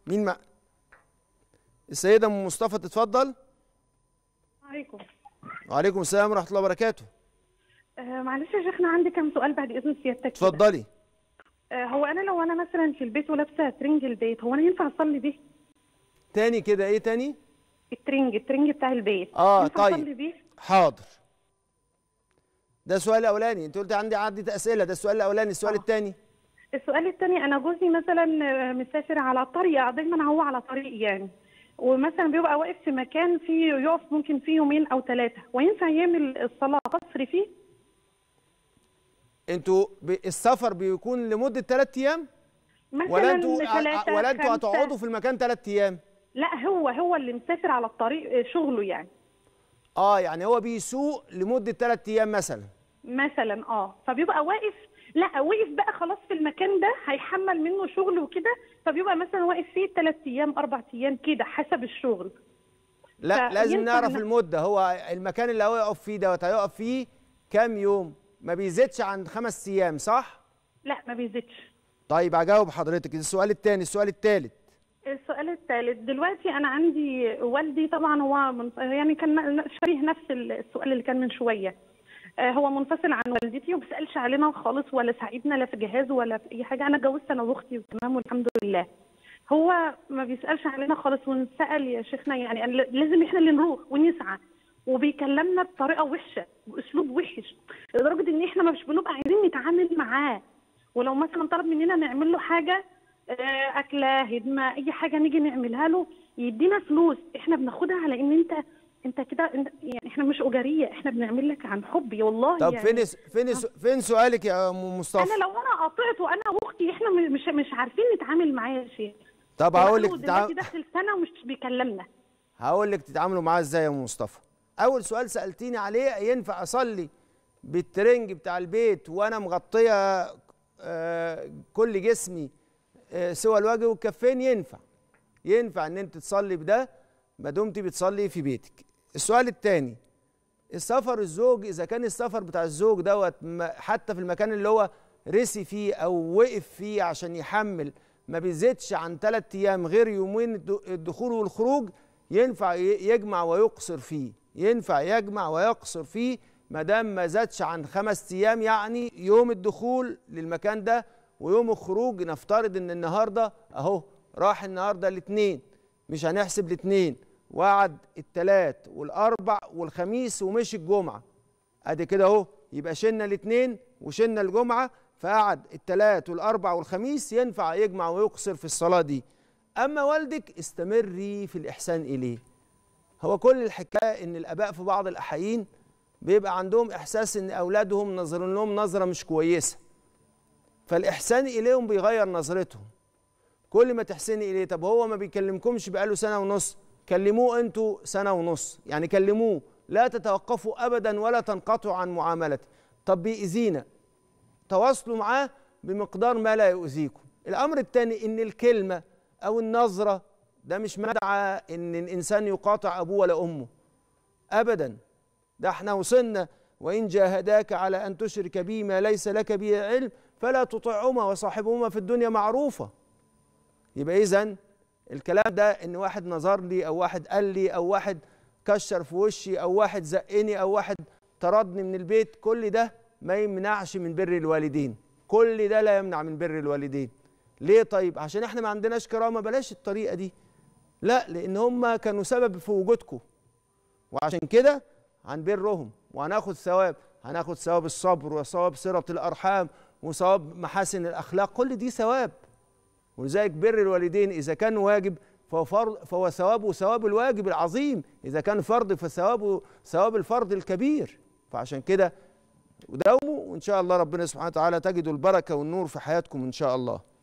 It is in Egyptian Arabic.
مين مع السيده ام مصطفى تتفضل عليكم وعليكم السلام ورحمه الله وبركاته آه معلش يا شيخنا عندي كم سؤال بعد اذن سيادتك كده. اتفضلي آه هو انا لو انا مثلا في البيت ولابسه ترنج البيت هو انا ينفع اصلي بيه تاني كده ايه تاني الترنج الترنج بتاع البيت اه ينفع طيب. اصلي بيه حاضر ده السؤال الاولاني انت قلت عندي عدة اسئله ده السؤال الاولاني السؤال آه. الثاني السؤال الثاني انا جوزي مثلا آه، مسافر على طريق دايما هو على طريق يعني ومثلا بيبقى واقف في مكان فيه يقف ممكن فيه يومين او ثلاثه وينفع يعمل الصلاه قصر فيه انتوا ب... السفر بيكون لمده ثلاث ايام مثلا ولا انتوا ثلاثة ولا انتوا خمسة. هتقعدوا في المكان ثلاث ايام لا هو هو اللي مسافر على الطريق آه، شغله يعني اه يعني هو بيسوق لمده ثلاث ايام مثلا مثلا اه فبيبقى واقف لا وقف بقى خلاص في المكان ده هيحمل منه شغل وكده فبيبقى مثلا واقف فيه ثلاث ايام اربع ايام كده حسب الشغل لا لازم فينفع نعرف ن- المده هو المكان اللي هو يقف فيه دوت هيقف فيه كام يوم ما بيزيدش عن خمس ايام صح لا ما بيزيدش طيب هجاوب حضرتك السؤال الثاني السؤال الثالث السؤال الثالث دلوقتي انا عندي والدي طبعا هو من يعني كان شبيه نفس السؤال اللي كان من شويه آه، هو منفصل عن والدتي وما بيسالش علينا خالص ولا ساعدنا لا في جهاز ولا في اي حاجه انا اتجوزت انا واختي وتمام والحمد لله هو ما بيسالش علينا خالص ونسال يا شيخنا يعني أنا لازم احنا اللي نروح ونسعى وبيكلمنا بطريقه وحشه باسلوب وحش لدرجه ان احنا مش بنبقى عايزين نتعامل معاه ولو مثلا طلب مننا نعمل له حاجه آه، اكله هدمه اي حاجه نيجي نعملها له يدينا فلوس احنا بناخدها على ان انت انت كده انت يعني احنا مش اجاريه احنا بنعمل لك عن حب والله طب يعني فين الس- فين الس- فين سؤالك يا ام مصطفى انا لو انا قطعت وانا واختي احنا م- مش مش عارفين نتعامل معاه يا شيخ طب هقول لك هو تتع... دلوقتي داخل سنه ومش بيكلمنا هقول لك تتعاملوا معاه ازاي يا ام مصطفى اول سؤال سالتيني عليه ينفع اصلي بالترنج بتاع البيت وانا مغطيه آه، كل جسمي آه، سوى الوجه والكفين ينفع ينفع ان انت تصلي بده ما دمتي بتصلي في بيتك السؤال الثاني السفر الزوج اذا كان السفر بتاع الزوج دوت م- حتى في المكان اللي هو رسي فيه او وقف فيه عشان يحمل ما بيزيدش عن ثلاث ايام غير يومين الد- الدخول والخروج ينفع ي- يجمع ويقصر فيه ينفع يجمع ويقصر فيه ما دام ما زادش عن خمس ايام يعني يوم الدخول للمكان ده ويوم الخروج نفترض ان النهارده اهو راح النهارده الاثنين مش هنحسب الاثنين وقعد الثلاث والاربع والخميس ومشي الجمعه ادي كده اهو يبقى شلنا الاثنين وشلنا الجمعه فقعد الثلاث والاربع والخميس ينفع يجمع ويقصر في الصلاه دي اما والدك استمري في الاحسان اليه هو كل الحكايه ان الاباء في بعض الاحايين بيبقى عندهم احساس ان اولادهم نظرين لهم نظره مش كويسه فالاحسان اليهم بيغير نظرتهم كل ما تحسني اليه طب هو ما بيكلمكمش بقاله سنه ونص كلموه انتوا سنه ونص يعني كلموه لا تتوقفوا ابدا ولا تنقطعوا عن معاملته طب بيأذينا تواصلوا معاه بمقدار ما لا يؤذيكم الامر الثاني ان الكلمه او النظره ده مش مدعى ان الانسان يقاطع ابوه ولا امه ابدا ده احنا وصلنا وان جاهداك على ان تشرك بي ما ليس لك به علم فلا تطعهما وصاحبهما في الدنيا معروفه يبقى اذا الكلام ده ان واحد نظر لي او واحد قال لي او واحد كشر في وشي او واحد زقني او واحد طردني من البيت كل ده ما يمنعش من بر الوالدين كل ده لا يمنع من بر الوالدين ليه طيب عشان احنا ما عندناش كرامه بلاش الطريقه دي لا لان هم كانوا سبب في وجودكم وعشان كده هنبرهم وهناخد ثواب هناخد ثواب الصبر وثواب صله الارحام وثواب محاسن الاخلاق كل دي ثواب ولذلك بر الوالدين اذا كان واجب فهو فرض فهو ثوابه ثواب الواجب العظيم اذا كان فرض فثوابه ثواب الفرض الكبير فعشان كده وداوموا وان شاء الله ربنا سبحانه وتعالى تجدوا البركه والنور في حياتكم ان شاء الله